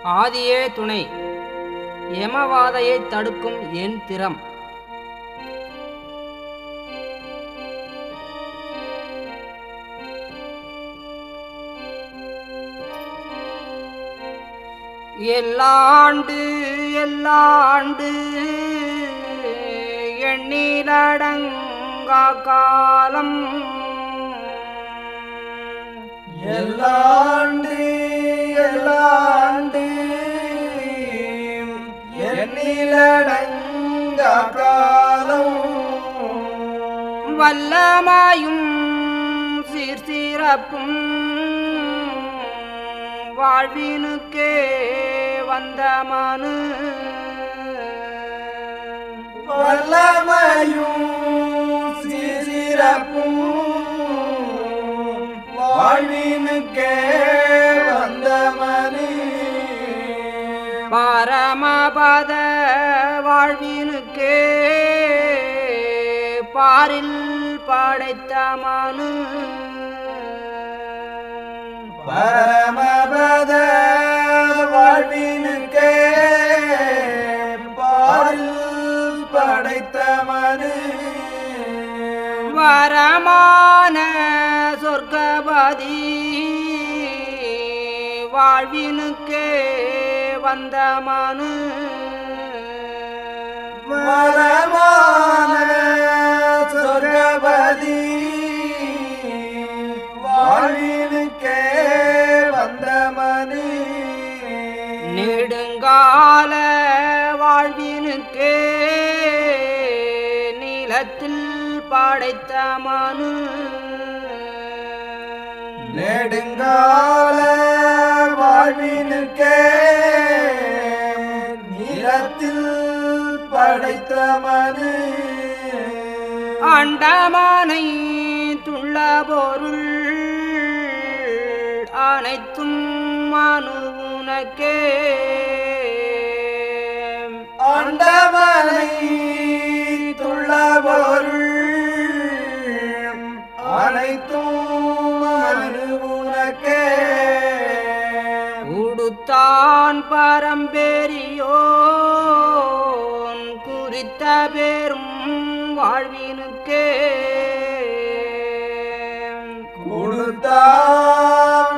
ஆதியே துணை யமவாதையைத் தடுக்கும் என் திறம் எல்லாண்டு எல்லாண்டு எண்ணிலடங்கா காலம் எல்லாண்டு எல்லாண்டு எண்ணிலடங்க காலம் வல்லமாயும் சீர்சிறப்பும் வாழ்வினுக்கே வந்த மனு வல்லமையும் சிறப்பும் வாழ்வினுக்கே வந்த மனு பரமபத வாழ்வினுக்கே பாரில் படைத்த மனு பரமபத வாழ்வினுக்கே பாரில் படைத்த மனு வரமான சொர்க்கபதி வாழ்வினுக்கே வந்த மனு வரமான சொர்க்கபதி வாழ்வினுக்கே வந்த மனு நெடுங்கால வாழ்வினுக்கே நீளத்தில் படைத்த மனு நெடுங்கால வாழ்வினுக்கே நிலத்தில் படைத்த மனு அண்டமானை துள்ள பொருள் அனைத்தும் மனு உனக்கே அண்டமனை துள்ள பொருள் அனைத்தும் மனு உனக்கே உடுத்தான் பரம்பெரியோன் குறித்த பேரும் வாழ்வினுக்கே கொடுத்தான்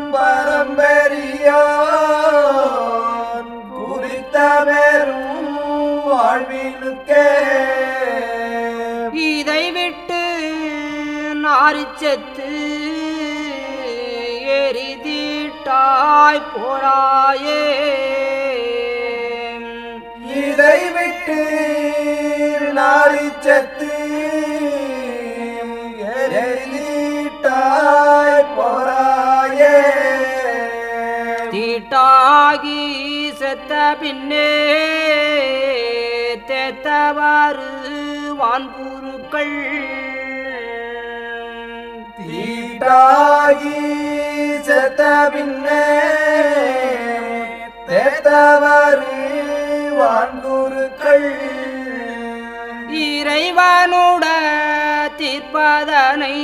பரம்பரியான் குறித்த பெரும் வாழ்வினுக்கே இதை விட்டு நாரிச்சத்து எரிதீட்டாய் போராயே இதை விட்டு நாரிச்சத்து எரிதீட்டாய் போராயே தீட்டாகி செத்த பின்னே தேத்தவாறு வான்புருக்கள் தீட்டாகி செத்த பின்னே தேத்தவரு வான்குருக்கள் இறைவனுட தீர்ப்பதனை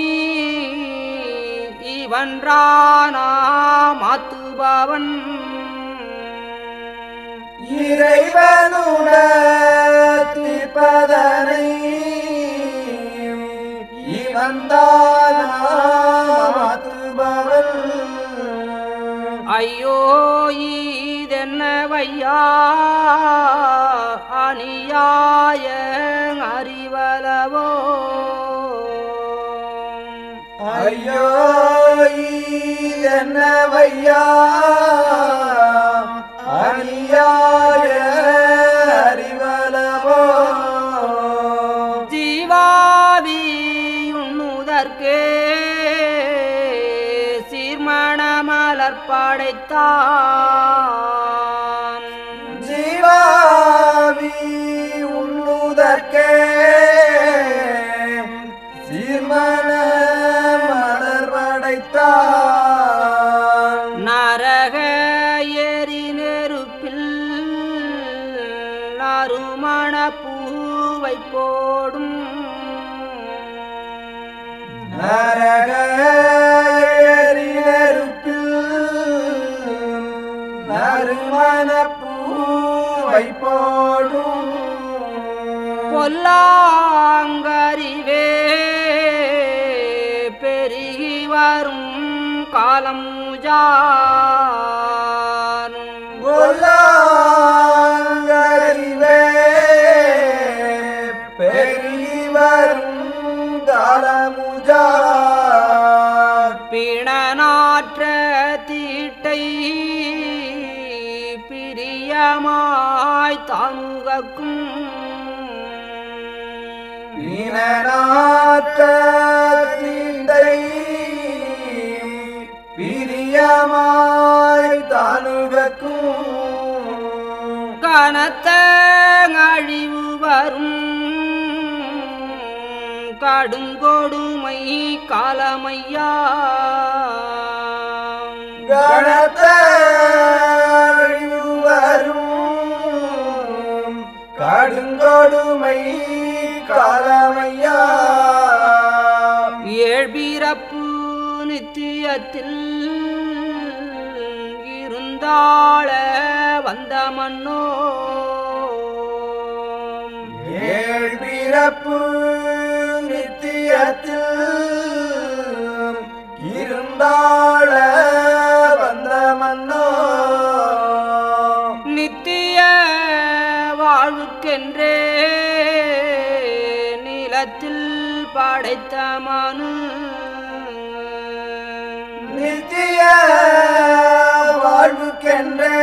இவன்றானா மாத்துபவன் இறைவனுட தீர்ப்பதனை இவந்தானாத்துபவன் ஐயோ இதென்னவையா அநியாய அறிவலவோ ஐயோ என்னவையா அநியாய அறிவலவோ ஜீவாவி உண்ணுதற்கே சீர்மணமலர் படைத்தான் ஜீவாவி உண்ணுதற்கே சீர்மன மலர் படைத்தான் நரக எரி நெருப்பில் நறுமண பூவை போடும் நரக எரி நெருப்பில் நறுமண பொல்லாங்கறிவே பெருகி வரும் காலம் ஜானும் கொல்லாங்கறிவே பெருகி வரும் காலமுஜார் பிணநாற்ற தீட்டை பிரியமாய் தானுகக்கும் வீணனாக்க தீண்டை பிரியமாய் தானுகக்கும் கனத்த அழிவு வரும் கடுங்கொடுமை காலமையா கணத்த அழிவு வரும் கடுங்கொடுமை காலமையா ஏழ்பிறப்பு நித்தியத்தில் இருந்தாள வந்த மன்னோ ஏழ் பிறப்பு நித்தியத்தில் இருந்தாள வந்த மன்னோ நித்திய வாழ்வுக்கென்றே நிலத்தில் படைத்த மனு நித்திய வாழ்வுக்கென்றே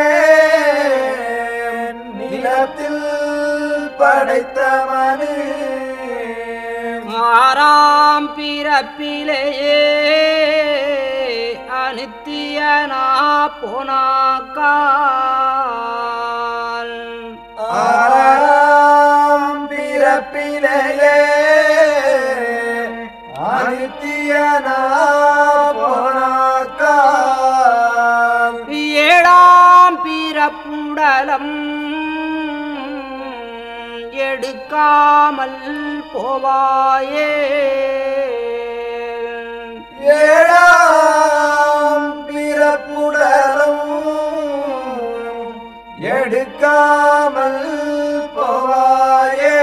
நிலத்தில் படைத்த மனு ஆறாம் பிறப்பிலேயே அனித்தியனா போனாக்கால் ஆறாம் பிறப்பிலேயே அனித்தியனா போனாக்கால் ஏழாம் பிறப்புடலம் எடுக்காமல் போவாயே ஏழாம் பிறப்புடலும் எடுக்காமல் போவாயே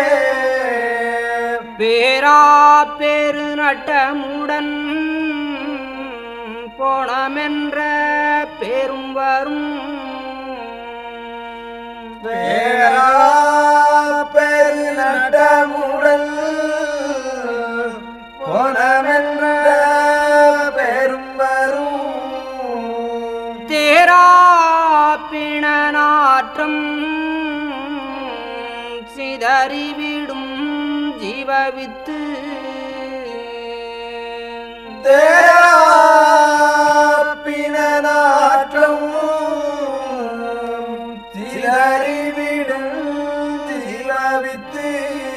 பேரா பெரு நட்டமுடன் போனமென்ற பேரும் வரும் பேரா பெரு நடமுடல் போனமென்ற பெரும் வரும் தேரா பிணநாற்றம் சிதறிவிடும் ஜீவவித்து தேப்பினாற்றும் சிலறிவிடும் ஜீவவித்து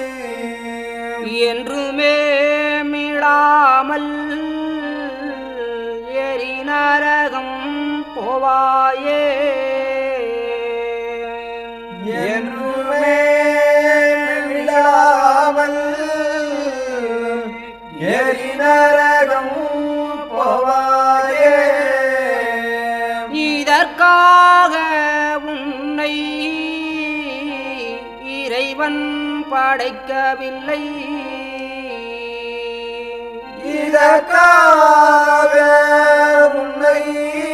என்றுமே மீளாமல் எரி நரகம் போவாயே என்றுமே விழாமல் எரிநரகம் போவாயே இதற்காக உன்னை இறைவன் படைக்கவில்லை இதற்காக உன்னை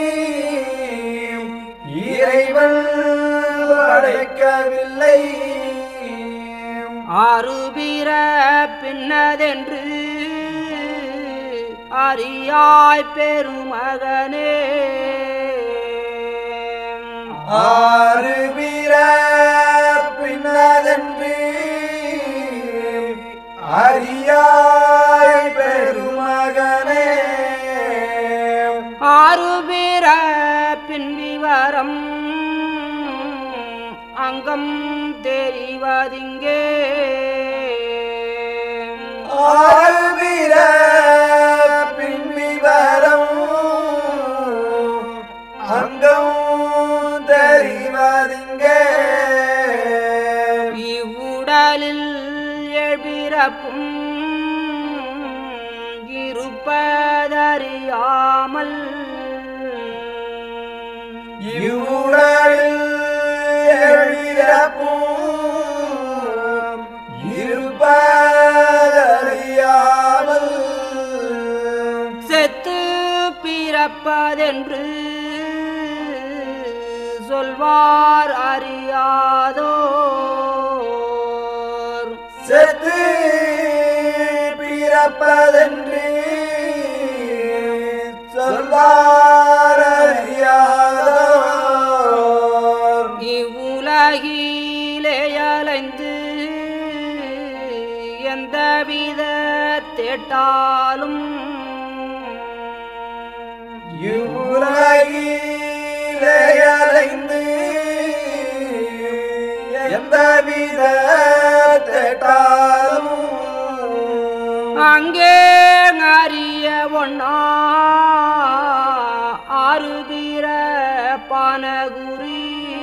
இறைவன் படைக்கவில்லை ஆறுபிற பின்னதென்று அறியாய் பெருமகனே ஆறு பிற பின்னதென்று அறியாய் பெருமகனே ஆறுபிற பின் விவரம் அங்கம் தெரிவதிங்கே ஆறு பிற பின்விவரம் அங்கம் தெரிவதிங்கே இவ்வுடலில் எழுபிறப்பும் இருப்பதறியாமல் இவ்வுடலில் எழுதிறப்பும் இரு பிறப்பதென்று சொல்வார் அறியாதோர் செத்து பிறப்பதென்று சொல்வாரறியாதோர் இவ்வுலகிலே அலைந்து எந்தவித தேட்டாலும் இவ்வுலகிலே அலைந்து எந்தவித தேட்டாலும் அங்கே அறிய ஒண்ணா ஆறு வீர பானகுரி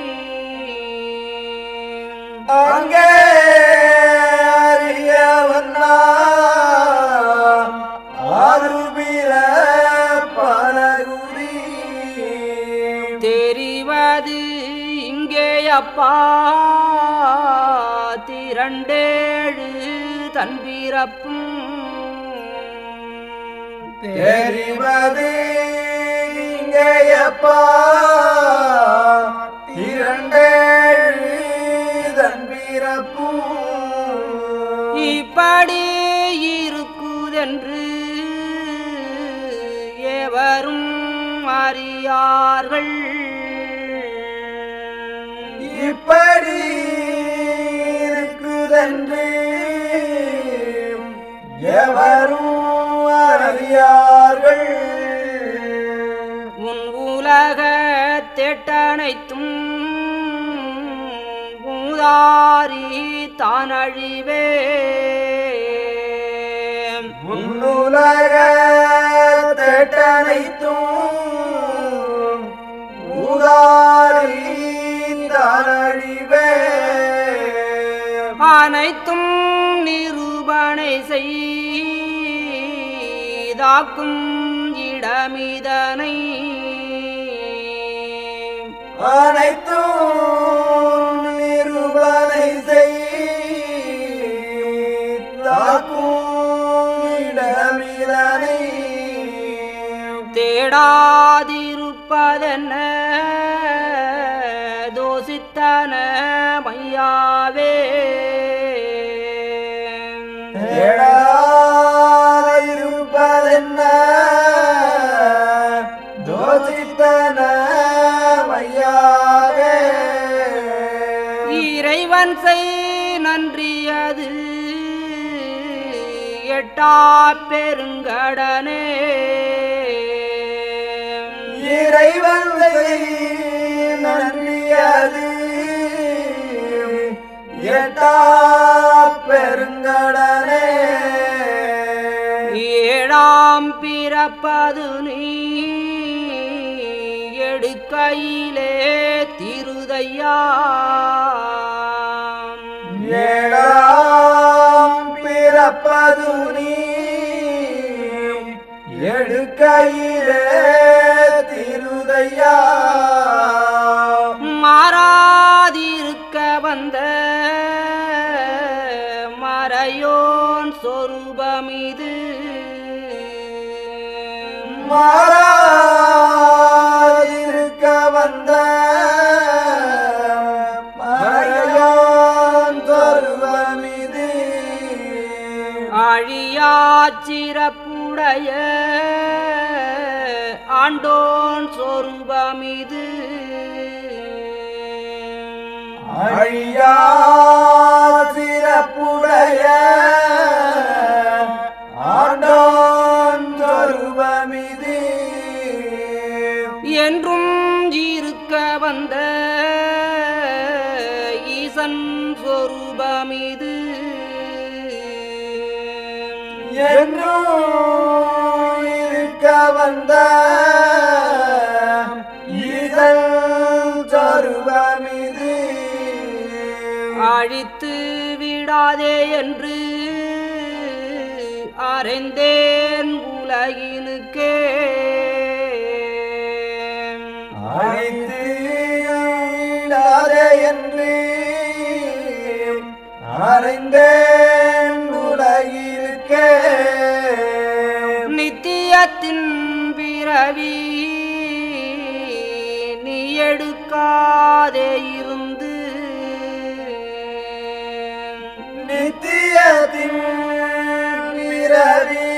அங்கே அறியவன்னா ஆறுபிர பனகுரி தெரிவது இங்கே அப்பா திரண்டேழு தன்பிறப்பும் தெரிவது இங்கேயப்பா இரண்டேழு தன்பிறப்பும் இப்படி இருக்குதென்று எவரும் அறியார்கள் இப்படி இருக்குதென்று எவரும் அறியார்கள் உன் உலக திட்டனைத்தும் ஊதாரி தானழிவே உன்னுலக தேட்டனைத்தும் ஊதாரி தானழிவே அனைத்தும் நிரூபணை செய்தாக்கும் இடமிதனை அனைத்தும் நிருபனை செய்தாக்கும் இடமிதனை தேடாதிருப்பதென்ன தோசித்தன மையாவே தேடாதிருப்பதென்ன தோசித்தன மையாவே இறைவன் செய் நன்றியது எட்டா பெருங்கடனே இறைவன் நன்றியது எட்டா பெருங்கடனே ஏழாம் பிறப்பது நீ எடுக்கையிலே திருதையா ஏழாம் பிறப்பது நீ எடுக்கையிலே திருதையா மாறாதிருக்க வந்த மறையோன் சொரூபமிது மாறாதிருக்க வந்த மறையான் தருவமிது அழியாச்சிறப்புடைய ஆண்டோன் சொரூபமிது அழியா சிறப்புடைய ஆண்டான் தருவமிது என்றும் இருக்க வந்த ஈசன் சொரூபமிது என்றும் இருக்க வந்த இதழ் தருவமிது அழித்து விடாதே என்று அறைந்தேன் உலகினுக்கே அழித்து விடாதே என்று அறிந்தேன் உலகிற்கே நித்தியத்தின் பிற பிறவி நீ எடுக்காதே இருந்து நித்தியத்தின் பிறவி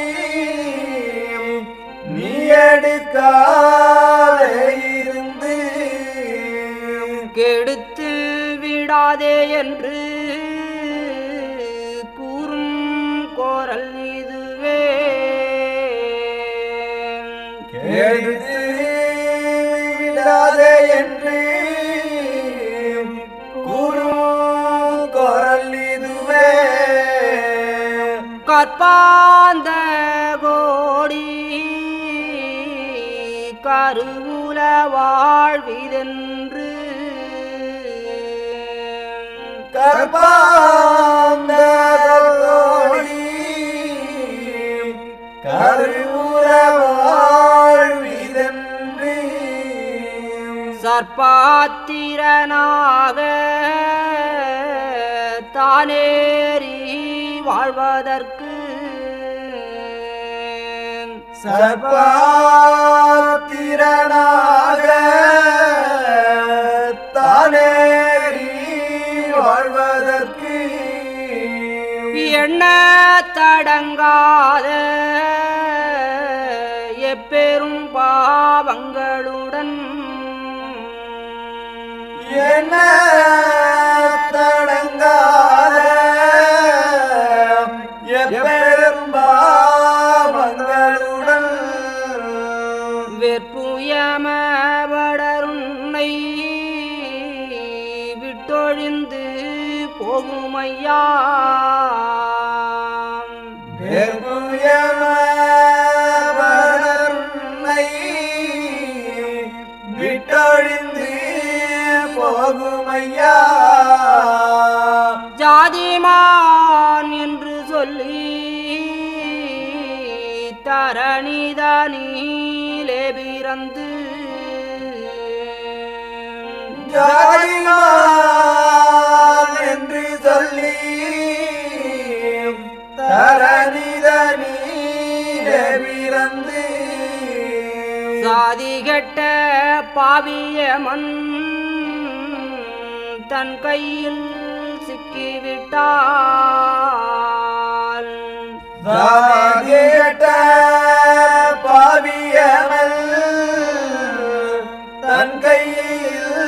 நீ எடுக்காதே இருந்து கெடுத்து விடாதே என்று கூறும் கோரல் இதுவே எடுத்து விடாதே என்று கூறும் குரல் இதுவே கற்பாந்த கோடி கருவுல வாழ்விதென்று கர்ப்பாந்த கோடி கருவுற வாழ்விதென்று சர்பாத்திரனாக தானேறி வாழ்வதற்கு சர்பாத்திரனாக தானேறி வாழ்வதற்கு எண்ண தடங்காத எப்பெரும் பாவங்களுடன் என்ன தடங்காத எப்பெரும் பாவங்களுடன் வெற்புயமவடருன்னை விட்டொழிந்து போகுமையா வெறுயமவனை விட்டொழிந்து போகுமையா ஜாதிமான் என்று சொல்லி தரணிதனிலே பிறந்து ஜாதிமான் என்று சொல்லி தரணித நீரே பிறந்து சாதி கெட்ட பாவியமன் தன் கையில் சிக்கிவிட்டால் சாதியட்ட பாவியமல் தன் கையில்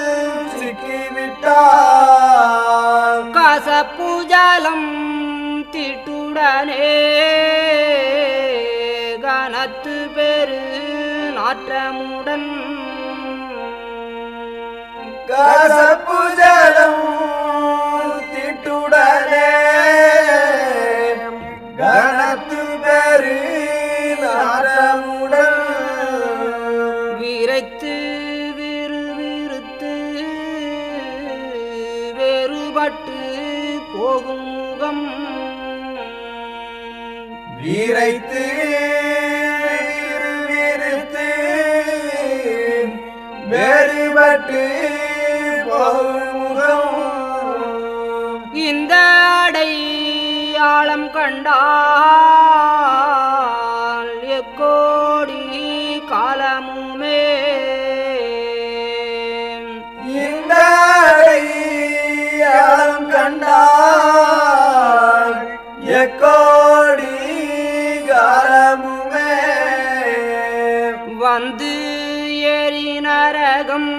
சிக்கிவிட்டார் கசப்புஜலம் திட்டுடனே கனத்து பெரு நாற்றமுடன் கசப்பு ஜலம் திட்டுடனே கனத்து பெரு நாடமுடன் விரைத்து விறுவிறுத்து வேறுபட்டு போகும் முகம் வீரைத்து விறுவிறுத்து வேறுபட்டு போகுமுகம் இந்த அடையாளம் கண்டால் எக்கோடி காலமுமே இந்த அடையாளம் கண்டால் எக்கோடி காலமுமே வந்து எரி நரகம்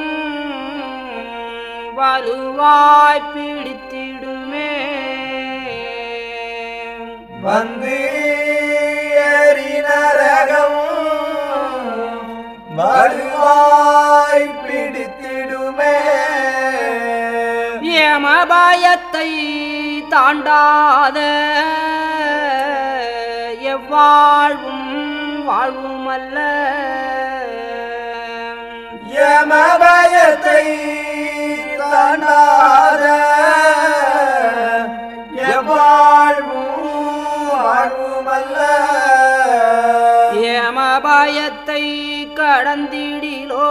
வலுவாய் பிடித்திடுமே வந்து எரி நரகம் வலுவாய் பிடித்திடுமே யமபயத்தை தாண்டாத எவ்வாழ்வும் வாழ்வுமல்ல யமபயத்தை தாண்டாத எவ்வாழ்வும் வாழ்வுமல்ல யமபயத்தை கடந்திடிலோ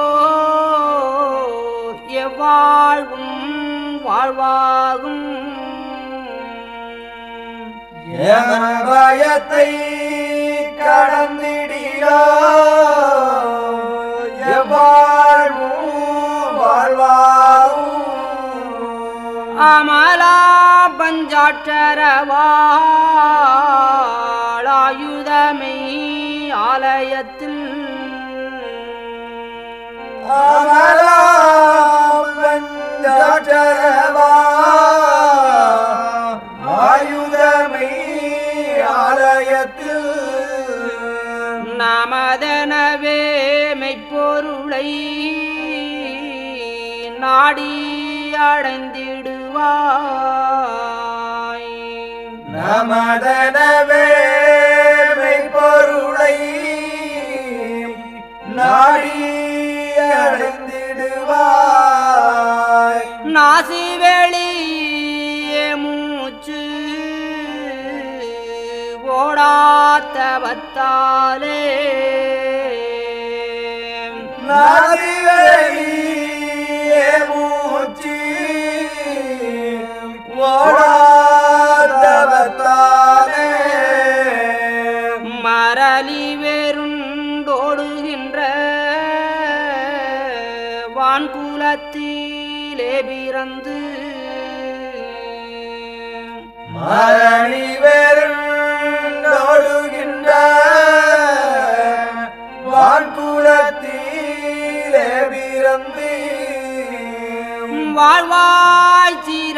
எவ்வாழ்வும் வாழ்வாகும் யமபயத்தை கடந்திடிலோ பஞ்சாட்சரவாயுதமை ஆலயத்தில் அமலாபஞ்சரவா ஆயுதமை ஆலயத்தில் நமதனவே மெய்ப்பொருளை நாடி அடைந்திடுவாய் நமதனவே மெய்ப்பொருளை நாடி அடைந்திடுவாய் நாசி வெளியே மூச்சு ஓடாத்தவத்தாலே நாதிவெளியே மூச்சு ஓடாதவத்தானே மரளி வெருண்டோடுகின்ற வான்குலத்திலே பிறந்து மரணி வெருண்டோடுகின்ற வான்குலத்திலே பிறந்து வாழ்வாய்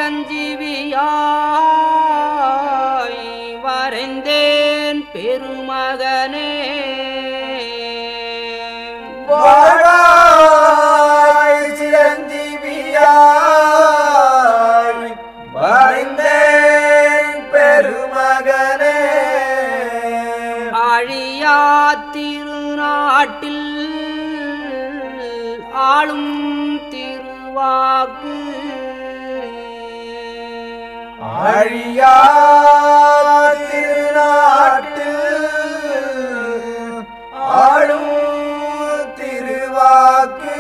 சிரஞ்சீவியாய் வரைந்தேன் பெருமகனே வாழாய் சிரஞ்சீவியாய் வரைந்தேன் பெருமகனே அழியா திருநாட்டில் ஆளும் திருவாக்கு அழியா திருநாட்டு ஆளும் திருவாக்கு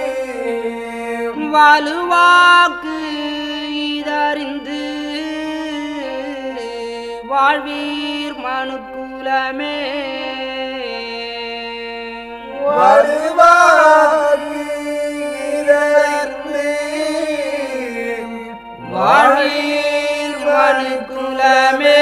வலுவாக்கு இதறிந்து வாழ்வீர் மனுக்குலமே வருவாக்கு இறந்து வாழ்வீர் மனுக்குலமே